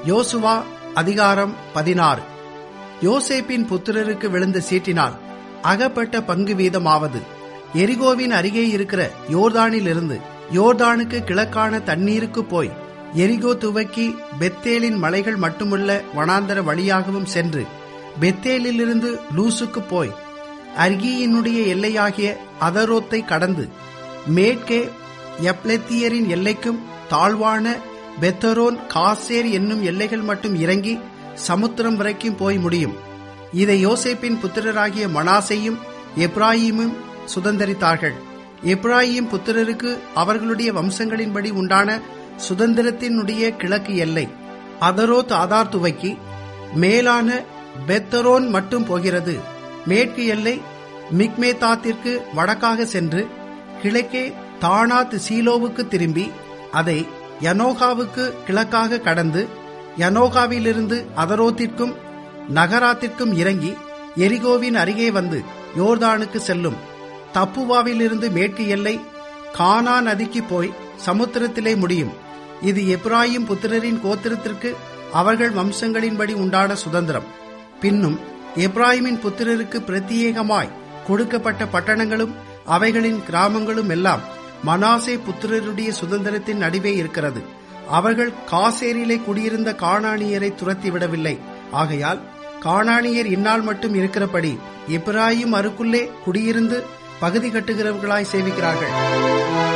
யோசுவா அதிகாரம் பதினாறு யோசேப்பின் புத்திரருக்கு விழுந்த சீட்டினால் அகப்பட்ட பங்கு வீதமாவது எரிகோவின் அருகே இருக்கிற யோர்தானிலிருந்து யோர்தானுக்கு கிழக்கான தண்ணீருக்கு போய் எரிகோ துவக்கி பெத்தேலின் மலைகள் மட்டுமுள்ள வனாந்தர வழியாகவும் சென்று பெத்தேலிலிருந்து லூசுக்கு போய் அர்கியினுடைய எல்லையாகிய அதரோத்தை கடந்து மேற்கே எப்லெத்தியரின் எல்லைக்கும் தாழ்வான பெத்தரோன் காசேர் என்னும் எல்லைகள் மட்டும் இறங்கி சமுத்திரம் வரைக்கும் போய் முடியும் இதை யோசேப்பின் புத்திரராகிய மனாசையும் எப்ராஹிமும் சுதந்தரித்தார்கள் எப்ராஹிம் புத்திரருக்கு அவர்களுடைய வம்சங்களின்படி உண்டான சுதந்திரத்தினுடைய கிழக்கு எல்லை அதரோத் ஆதார் துவக்கி மேலான பெத்தரோன் மட்டும் போகிறது மேற்கு எல்லை மிக்மேதாத்திற்கு வடக்காக சென்று கிழக்கே தானாத் சீலோவுக்கு திரும்பி அதை யனோகாவுக்கு கிழக்காக கடந்து யனோகாவிலிருந்து அதரோத்திற்கும் நகராத்திற்கும் இறங்கி எரிகோவின் அருகே வந்து யோர்தானுக்கு செல்லும் தப்புவாவிலிருந்து மேற்கு எல்லை கானா நதிக்கு போய் சமுத்திரத்திலே முடியும் இது எப்ராஹிம் புத்திரரின் கோத்திரத்திற்கு அவர்கள் வம்சங்களின்படி உண்டான சுதந்திரம் பின்னும் எப்ராஹிமின் புத்திரருக்கு பிரத்யேகமாய் கொடுக்கப்பட்ட பட்டணங்களும் அவைகளின் கிராமங்களும் எல்லாம் மனாசே புத்திரருடைய சுதந்திரத்தின் நடுவே இருக்கிறது அவர்கள் காசேரிலே குடியிருந்த காணானியரை துரத்தி விடவில்லை ஆகையால் காணானியர் இந்நாள் மட்டும் இருக்கிறபடி இப்ராஹிம் அருக்குள்ளே குடியிருந்து பகுதி கட்டுகிறவர்களாய் சேவிக்கிறார்கள்